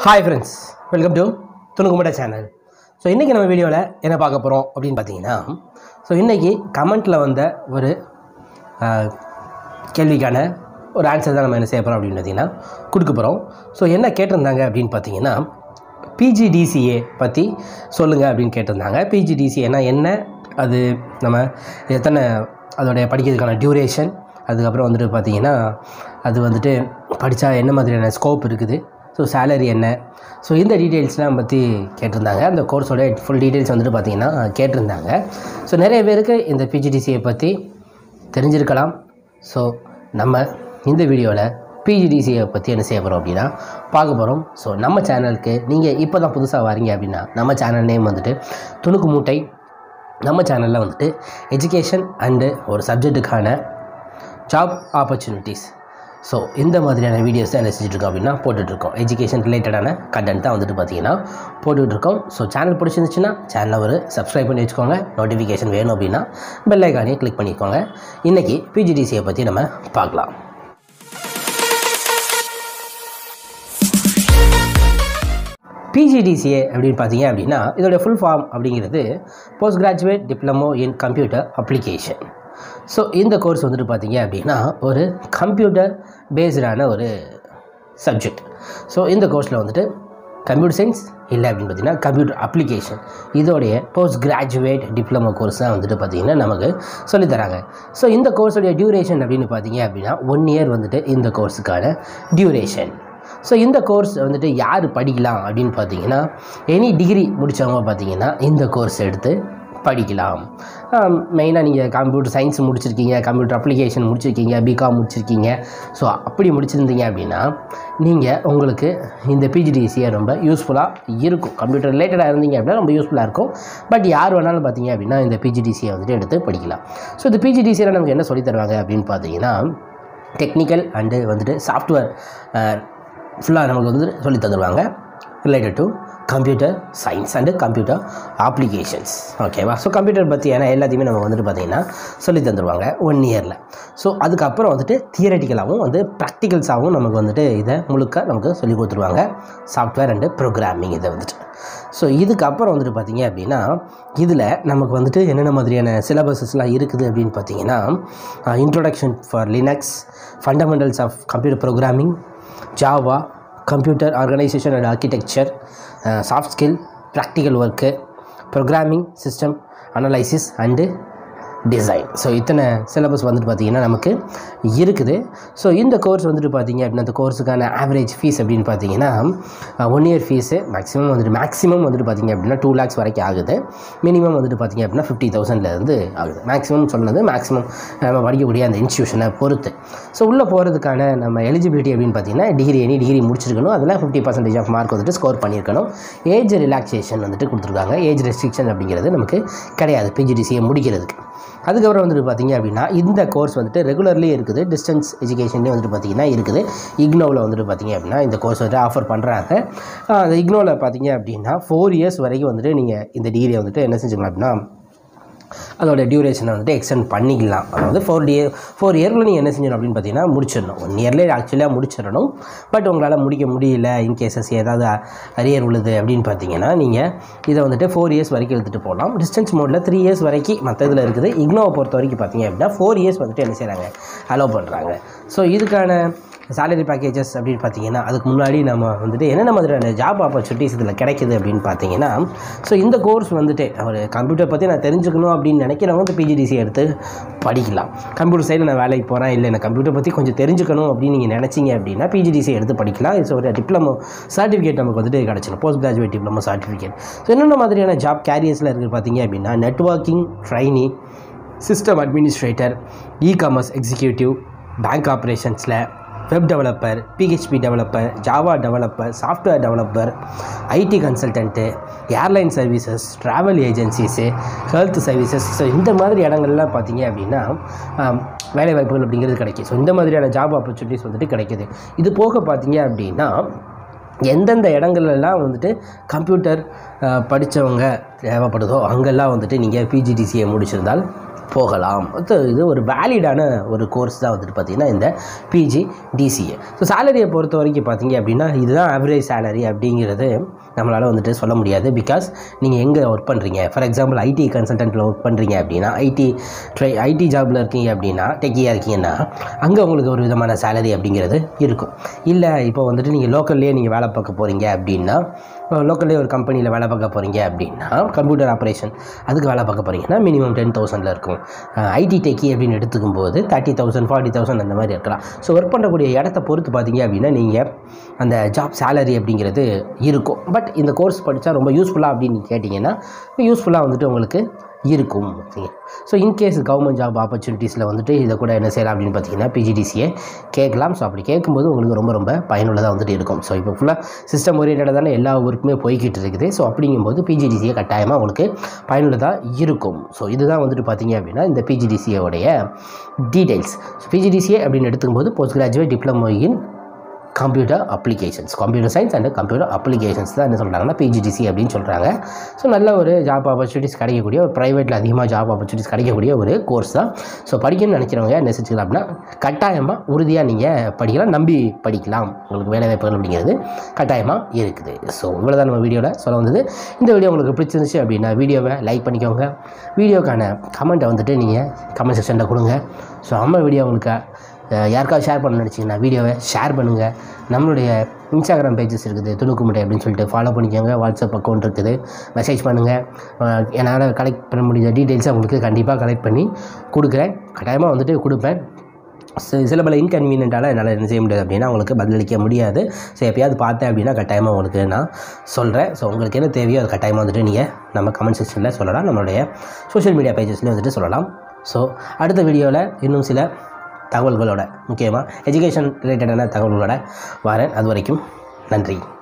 hi friends welcome to துணுக்குமட channel so இன்றைக்கி நம்ம வீடியோவில் என்ன பார்க்க போகிறோம் அப்படின்னு பார்த்தீங்கன்னா ஸோ இன்றைக்கி கமெண்ட்டில் வந்த ஒரு ஆஹ், கேள்விக்கான ஒரு ஆன்சர் தான் நம்ம என்ன செய்ய போகிறோம் அப்படின்னு பார்த்தீங்கன்னா கொடுக்க போகிறோம் ஸோ என்ன கேட்டிருந்தாங்க அப்படின்னு பார்த்தீங்கன்னா பிஜிடிசிஏ பற்றி சொல்லுங்கள் அப்படின்னு கேட்டிருந்தாங்க பிஜிடிசிஏனா என்ன அது நம்ம எத்தனை அதோடைய படிக்கிறதுக்கான டியூரேஷன் அதுக்கப்புறம் வந்துட்டு பார்த்தீங்கன்னா அது வந்துட்டு படித்தா என்ன மாதிரியான ஸ்கோப் இருக்குது ஸோ சேலரி என்ன ஸோ இந்த டீட்டெயில்ஸ்லாம் பற்றி கேட்டிருந்தாங்க அந்த கோர்ஸோட ஃபுல் டீட்டெயில்ஸ் வந்துட்டு பார்த்தீங்கன்னா கேட்டிருந்தாங்க ஸோ நிறைய பேருக்கு இந்த பிஜிடிசியை பற்றி தெரிஞ்சிருக்கலாம் ஸோ நம்ம இந்த வீடியோவில் பிஜிடிசியை பற்றி என்ன செய்ய போகிறோம் அப்படின்னா பார்க்க போகிறோம் ஸோ நம்ம சேனலுக்கு நீங்கள் இப்போ தான் புதுசாக வரீங்க அப்படின்னா நம்ம சேனல் நேம் வந்துட்டு துணுக்கு மூட்டை நம்ம சேனலில் வந்துட்டு எஜுகேஷன் அண்டு ஒரு சப்ஜெக்ட்டுக்கான ஜாப் ஆப்பர்ச்சுனிட்டிஸ் ஸோ இந்த மாதிரியான வீடியோஸ் தான் என்ன செஞ்சுட்ருக்கோம் அப்படின்னா போட்டுட்ருக்கோம் எஜுகேஷன் ரிலேட்டடான கண்டென்ட் தான் வந்துட்டு பார்த்தீங்கன்னா போட்டுட்ருக்கோம் ஸோ சேனல் பிடிச்சிருந்துச்சுன்னா சேனலை ஒரு சப்ஸ்கிரைப் பண்ணி வச்சுக்கோங்க நோட்டிஃபிகேஷன் வேணும் அப்படின்னா பெல் ஐக்கானே கிளிக் பண்ணிக்கோங்க இன்றைக்கி பிஜிடிசியை பற்றி நம்ம பார்க்கலாம் பிஜிடிசிஏ அப்படின்னு பார்த்தீங்க அப்படின்னா இதோடைய ஃபுல் ஃபார்ம் அப்படிங்கிறது post graduate diploma in computer application so இந்த கோர்ஸ் வந்துட்டு பார்த்தீங்க அப்படின்னா ஒரு கம்ப்யூட்டர் பேஸ்டான ஒரு சப்ஜெக்ட் ஸோ இந்த கோர்ஸில் வந்துட்டு கம்ப்யூட்டர் சயின்ஸ் இல்லை அப்படின்னு பார்த்தீங்கன்னா கம்ப்யூட்டர் அப்ளிகேஷன் இதோடைய போஸ்ட் கிராஜுவேட் டிப்ளமோ கோர்ஸ் தான் வந்துட்டு பார்த்தீங்கன்னா நமக்கு சொல்லித்தராங்க ஸோ இந்த கோர்ஸோடைய டியூரேஷன் அப்படின்னு பார்த்தீங்க அப்படின்னா ஒன் இயர் வந்துட்டு இந்த கோர்ஸுக்கான டியூரேஷன் ஸோ இந்த கோர்ஸ் வந்துட்டு யார் படிக்கலாம் அப்படின்னு பார்த்தீங்கன்னா எனி டிகிரி முடித்தவங்க பார்த்தீங்கன்னா இந்த கோர்ஸ் எடுத்து படிக்கலாம் மெயினாக நீங்கள் கம்ப்யூட்டர் சயின்ஸ் முடிச்சிருக்கீங்க கம்ப்யூட்டர் அப்ளிகேஷன் முடிச்சிருக்கீங்க பிகாம் முடிச்சிருக்கீங்க ஸோ அப்படி முடிச்சிருந்தீங்க அப்படின்னா நீங்கள் உங்களுக்கு இந்த பிஜிடிசியை ரொம்ப யூஸ்ஃபுல்லாக இருக்கும் கம்ப்யூட்டர் ரிலேட்டடாக இருந்தீங்க அப்படின்னா ரொம்ப யூஸ்ஃபுல்லாக இருக்கும் பட் யார் வேணாலும் பார்த்தீங்க அப்படின்னா இந்த பிஜிடிசியை வந்துட்டு எடுத்து படிக்கலாம் ஸோ இந்த பிஜிடிசியில் நமக்கு என்ன சொல்லித் தருவாங்க அப்படின்னு பார்த்தீங்கன்னா டெக்னிக்கல் அண்டு வந்துட்டு சாஃப்ட்வேர் ஃபுல்லாக நமக்கு வந்து சொல்லி தந்துடுவாங்க related to computer science and computer applications ஓகேவா ஸோ கம்ப்யூட்டர் பற்றி ஏன்னா எல்லாத்தையுமே நம்ம வந்துட்டு பார்த்தீங்கன்னா சொல்லி தந்துடுவாங்க ஒன் இயரில் ஸோ அதுக்கப்புறம் வந்துட்டு தியரட்டிக்கலாகவும் வந்து ப்ராக்டிகல்ஸாகவும் நமக்கு வந்துட்டு இதை முழுக்க நமக்கு சொல்லி கொடுத்துருவாங்க சாஃப்ட்வேர் அண்டு ப்ரோக்ராமிங் இதை வந்துட்டு ஸோ இதுக்கப்புறம் வந்துட்டு பார்த்தீங்க அப்படின்னா இதில் நமக்கு வந்துட்டு என்னென்ன மாதிரியான சிலபஸஸ்லாம் இருக்குது அப்படின்னு பார்த்தீங்கன்னா introduction for Linux fundamentals of computer programming Java computer organisation and architecture soft skill practical work programming system analysis and design so இத்தனை சிலபஸ் வந்துட்டு பார்த்தீங்கன்னா நமக்கு இருக்குது ஸோ இந்த கோர்ஸ் வந்துட்டு பார்த்தீங்க அப்படின்னா அந்த கோர்ஸுக்கான ஆவரேஜ் ஃபீஸ் அப்படின்னு பார்த்தீங்கன்னா ஒன் இயர் ஃபீஸு மேக்ஸிமம் வந்துட்டு மேக்ஸிமம் வந்துட்டு பார்த்தீங்க அப்படின்னா டூ லேக்ஸ் வரைக்கும் ஆகுது மினிமம் வந்துட்டு பார்த்தீங்க அப்படின்னா ஃபிஃப்டி தௌசண்ட்லேருந்து ஆகுது மேக்ஸிமம் சொன்னது மேக்ஸிமம் நம்ம படிக்கக்கூடிய அந்த இன்ஸ்டியூஷனை பொறுத்து ஸோ உள்ளே போகிறதுக்கான நம்ம எலிஜிபிலிட்டி அப்படின்னு பார்த்தீங்கன்னா டிகிரி எனி டிகிரி முடிச்சிருக்கணும் அதில் ஃபிஃப்டி பர்சன்டேஜ் ஆஃப் மார்க் வந்துட்டு ஸ்கோர் பண்ணியிருக்கணும் ஏஜ் ரிலாக்ஸேஷன் வந்துட்டு கொடுத்துருக்காங்க ஏஜ் ரெஸ்ட்ரிக்ஷன் அப்படிங்கிறது நமக்கு கிடையாது பிஜிடிசியை முடிக்கிறதுக்கு அதுக்கப்புறம் வந்துட்டு பார்த்தீங்க அப்படின்னா இந்த கோர்ஸ் வந்துட்டு ரெகுலர்லி இருக்குது டிஸ்டன்ஸ் எஜுகேஷன்லேயும் வந்துட்டு பார்த்தீங்கன்னா இருக்குது இக்னோவில் வந்துட்டு பார்த்தீங்க அப்படின்னா இந்த கோர்ஸ் வந்துட்டு ஆஃபர் பண்ணுறாங்க அந்த இக்னோவில் பார்த்தீங்க அப்படின்னா ஃபோர் இயர்ஸ் வரைக்கும் வந்துட்டு நீங்கள் இந்த டிகிரியை வந்துட்டு என்ன செஞ்சுக்கலாம் அப்படின்னா அதோட டியூரேஷனை வந்துட்டு எக்ஸ்டெண்ட் பண்ணிக்கலாம் அதாவது ஃபோர் டே ஃபோர் இயர்க்குள்ள நீங்கள் என்ன செஞ்சணும் அப்படின்னு பார்த்தீங்கன்னா முடிச்சிடணும் ஒன் இயர்லேயே ஆக்சுவலாக முடிச்சிடணும் பட் உங்களால் முடிக்க முடியல இன்கேசஸ் ஏதாவது அரியர் விழுது அப்படின்னு பார்த்தீங்கன்னா நீங்கள் இதை வந்துட்டு ஃபோர் இயர்ஸ் வரைக்கும் எடுத்துகிட்டு போகலாம் டிஸ்டன்ஸ் மோடில் த்ரீ இயர்ஸ் வரைக்கும் மற்ற இதில் இருக்குது இக்னோவை பொறுத்த வரைக்கும் பார்த்தீங்க அப்படின்னா ஃபோர் இயர்ஸ் வந்துட்டு என்ன செய்கிறாங்க அலோவ் பண்ணுறாங்க ஸோ இதுக்கான சேலரி பேக்கேஜஸ் அப்படின்னு பார்த்தீங்கன்னா அதுக்கு முன்னாடி நம்ம வந்துட்டு என்னென்ன மாதிரியான ஜாப் ஆப்பர்ச்சுனிட்டிஸ் இதில் கிடைக்குது அப்படின்னு பார்த்தீங்கன்னா ஸோ இந்த கோர்ஸ் வந்துட்டு ஒரு கம்ப்யூட்டர் பற்றி நான் தெரிஞ்சுக்கணும் அப்படின்னு நினைக்கிறவங்க வந்து பிஜிடிசி எடுத்து படிக்கலாம் கம்ப்யூட்டர் சைடில் நான் வேலைக்கு போகிறேன் இல்லை எனக்கு கம்ப்யூட்டர் பற்றி கொஞ்சம் தெரிஞ்சுக்கணும் அப்படின்னு நீங்கள் நினச்சிங்க அப்படின்னா பிஜிடிசி எடுத்து படிக்கலாம் இட்ஸ் ஒரு டிப்ளமோ சர்டிஃபிகேட் நமக்கு வந்துட்டு கிடச்சிடும் post graduate diploma certificate so என்னென்ன மாதிரியான ஜாப் கேரியர்ஸில் இருக்குது பார்த்தீங்க அப்படின்னா networking trainee system administrator e commerce executive bank ஆப்ரேஷன்ஸில் web developer PHP developer Java developer software developer IT consultant airline services travel agencies health services so இந்த மாதிரி இடங்கள்லாம் பார்த்தீங்க அப்படின்னா ஆம், வேலை வாய்ப்புகள் அப்படிங்கிறது கிடைக்கும் ஸோ இந்த மாதிரியான ஜாப் ஆப்பர்ச்சுனிட்டிஸ் வந்துட்டு கிடைக்குது இது போக பார்த்தீங்க அப்படின்னா எந்தெந்த இடங்கள்லாம் வந்துட்டு கம்ப்யூட்டர் படித்தவங்க தேவைப்படுதோ அங்கெல்லாம் வந்துட்டு நீங்கள் பிஜிடிசியை முடிச்சிருந்தால் போகலாம் இது இது ஒரு வேலிடான ஒரு கோர்ஸ் தான் வந்துட்டு பார்த்திங்கன்னா இந்த பிஜி டிசிஏ ஸோ சேலரியை பொறுத்த வரைக்கும் பார்த்தீங்க அப்படின்னா இதுதான் ஆவரேஜ் சேலரி அப்படிங்கிறது நம்மளால் வந்துட்டு சொல்ல முடியாது பிகாஸ் நீங்கள் எங்கே ஒர்க் பண்ணுறீங்க ஃபார் எக்ஸாம்பிள் ஐடி கன்சல்டண்ட்டில் ஒர்க் பண்ணுறீங்க அப்படின்னா ஐடி ட்ரை ஐடி ஜாபில் இருக்கீங்க அப்படின்னா டெக்கியாக இருக்கீங்கன்னா அங்கே உங்களுக்கு ஒரு விதமான சேலரி அப்படிங்கிறது இருக்கும் இல்லை இப்போ வந்துட்டு நீங்கள் லோக்கல்லே நீங்கள் வேலை பார்க்க போகிறீங்க அப்படின்னா லோக்கல்லே ஒரு கம்பெனியில் வேலை பார்க்க போகிறீங்க அப்படின்னா கம்ப்யூட்டர் ஆப்ரேஷன் அதுக்கு வேலை பார்க்க போகிறீங்கன்னா மினிமம் டென் தௌசண்டில் இருக்கும் ஐடி டெக்கி அப்படின்னு எடுத்துக்கும் போது தேர்ட்டி தௌசண்ட் ஃபார்ட்டி தௌசண்ட் அந்த மாதிரி இருக்கலாம் ஸோ ஒர்க் பண்ணக்கூடிய இடத்த பொறுத்து பார்த்தீங்க அப்படின்னா நீங்கள் அந்த ஜாப் சேலரி அப்படிங்கிறது இருக்கும் பட் இந்த கோர்ஸ் படித்தா ரொம்ப யூஸ்ஃபுல்லாக அப்படின்னு கேட்டிங்கன்னா யூஸ்ஃபுல்லாக வந்துட்டு உங்களுக்கு இருக்கும் ஸோ இன்கேஸ் கவர்மெண்ட் ஜாப் ஆப்பர்ச்சுனிட்டிஸில் வந்துட்டு இதை கூட என்ன செய்யலாம் அப்படின்னு பார்த்தீங்கன்னா பிஜிடிசியை கேட்கலாம் ஸோ அப்படி கேட்கும்போது உங்களுக்கு ரொம்ப ரொம்ப பயனுள்ளதாக வந்துட்டு இருக்கும் ஸோ இப்போ ஃபுல்லாக சிஸ்டம் ஓரியன்டாக தானே எல்லா ஒர்க்குமே போய்கிட்டு இருக்குது ஸோ அப்படிங்கும்போது பிஜிடிசியை கட்டாயமாக உங்களுக்கு பயனுள்ளதாக இருக்கும் ஸோ இதுதான் வந்துட்டு பார்த்தீங்க அப்படின்னா இந்த பிஜிடிசியோடைய டீடைல்ஸ் ஸோ பிஜிடிசிஏ அப்படின்னு எடுத்துக்கும்போது post graduate diploma in computer applications computer science and computer applications தான் என்ன சொல்கிறாங்கன்னா பிஜிடிசி அப்படின்னு சொல்கிறாங்க ஸோ நல்ல ஒரு ஜாப் ஆப்பர்ச்சுனிட்டிஸ் கிடைக்கக்கூடிய ஒரு ப்ரைவேட்டில் அதிகமாக ஜாப் ஆப்பர்ச்சுனிட்டிஸ் கிடைக்கக்கூடிய ஒரு கோர்ஸ் தான் ஸோ படிக்கணும்னு நினைக்கிறவங்க என்ன செஞ்சுக்கலாம் அப்படின்னா கட்டாயமாக உறுதியாக நீங்கள் படிக்கலாம் நம்பி படிக்கலாம் உங்களுக்கு வேலை வாய்ப்புகள் அப்படிங்கிறது கட்டாயமாக இருக்குது ஸோ இவ்வளோ தான் நம்ம வீடியோவில் சொல்ல வந்தது இந்த வீடியோ உங்களுக்கு பிடிச்சிருந்துச்சு அப்படின்னா வீடியோவை லைக் பண்ணிக்கோங்க வீடியோக்கான கமெண்ட்டை வந்துட்டு நீங்கள் கமெண்ட் செக்ஷனில் கொடுங்க ஸோ நம்ம வீடியோ உங்களுக்கு அஹ் யாருக்காவது ஷேர் பண்ண நினச்சிங்கன்னா வீடியோவை ஷேர் பண்ணுங்கள் நம்மளுடைய இன்ஸ்டாகிராம் பேஜஸ் இருக்குது துணுக்கு முட்டை அப்படின்னு சொல்லிட்டு ஃபாலோ பண்ணிக்கோங்க வாட்ஸ்அப் அக்கௌண்ட் இருக்குது மெசேஜ் பண்ணுங்கள் அஹ் என்னால் கலெக்ட் பண்ண முடிஞ்ச டீட்டெயில்ஸை உங்களுக்கு கண்டிப்பாக கலெக்ட் பண்ணி கொடுக்குறேன் கட்டாயமாக வந்துட்டு கொடுப்பேன் சி- சில பல இன்கன்வீனியன்ட்டால் என்னால் என்ன செய்ய முடியாது அப்படின்னா உங்களுக்கு பதிலளிக்க முடியாது ஸோ எப்பயாவது பார்த்தேன் அப்படின்னா கட்டாயமாக உங்களுக்கு நான் சொல்கிறேன் ஸோ உங்களுக்கு என்ன தேவையோ அது கட்டாயமாக வந்துட்டு நீங்கள் நம்ம கமெண்ட் செக்ஷனில் சொல்லலாம் நம்மளுடைய சோஷியல் மீடியா பேஜஸ்லேயும் வந்துட்டு சொல்லலாம் ஸோ அடுத்த வீடியோவில் இன்னும் சில தகவல்களோட முக்கியமாக எஜுகேஷன் ரிலேட்டடான தகவல்களோட வரேன் அது வரைக்கும் நன்றி